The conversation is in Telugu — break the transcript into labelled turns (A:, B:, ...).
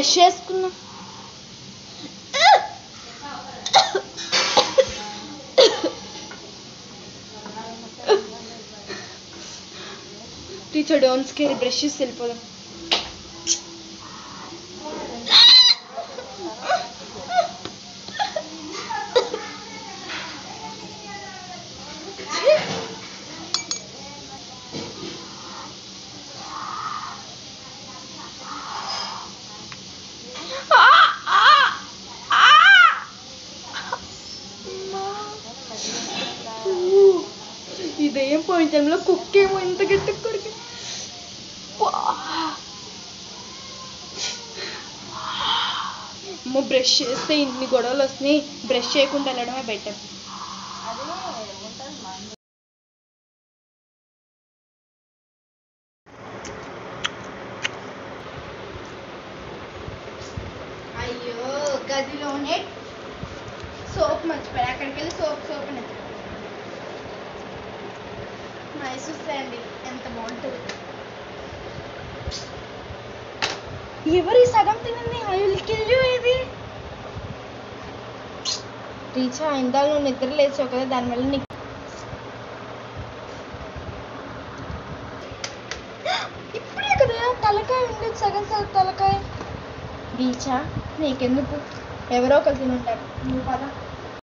A: బ్రష్ చేసుకున్నా టీచర్ డోంట్ స్కేర్ బ్రష్ చేసి వెళ్ళిపోదాం ఇదేం పోయిన టైంలో కుక్ ఏమో ఇంత గట్టి కొరికి అమ్మో బ్రష్ చేస్తే ఇన్ని గొడవలు వస్తున్నాయి బ్రష్ చేయకుండా వెళ్ళడమే బెటర్ అయ్యో గదిలోనే సోప్ మర్చిపోయా అక్కడికి వెళ్ళి సోప్ సోప్ అని మైసూర్ అండి ఎంత బాగుంటుంది ఎవరి సగం తినండి ఐ విల్ కిల్ యూ ఇది రీచా ఇందాక నువ్వు నిద్ర లేచావు కదా దానివల్ల నీకు ఇప్పుడే కదా తలకాయ ఉండేది సగం సగం తలకాయ రీచా నీకెందుకు ఎవరో ఒకరు తినుంటారు నువ్వు పద